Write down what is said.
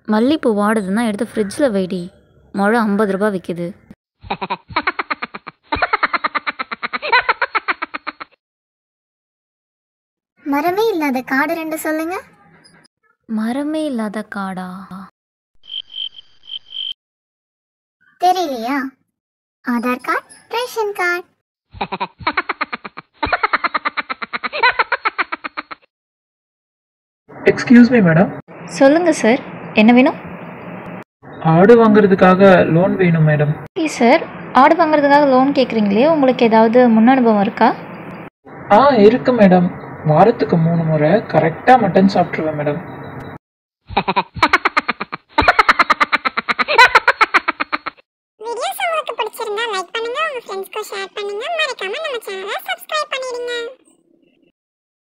மல்லிப்பூ வாடுதுன்னா எடுத்து ஃப்ரிட்ஜில் வைடி முழம் ஐம்பது ரூபா விற்கிது மரமே இல்லாத காடு ரெண்டு சொல்லுங்க மரமே இல்லாத காடா தெரியலையா Aadhaar card ration card excuse me madam சொல்லுங்கள் சார் என்ன வேணும் ஆடு வாங்குறதுக்காக லோன் வேணும் மேடம் ஓகே சார் ஆடு வாங்குறதுக்காக லோன் கேட்குறீங்களே உங்களுக்கு ஏதாவது முன் அனுபவம் இருக்கா ஆ இருக்கு மேடம் வாரத்துக்கு மூணு முறை கரெக்டாக மட்டன் சாப்பிட்ருவேன் மேடம் வீடியோஸ் உங்களுக்கு பிடிச்சிருந்தா லைக் பண்ணுங்க உங்க ஃப்ரெண்ட்ஸ்க்கு ஷேர் பண்ணுங்க மறக்காம நம்ம சேனலை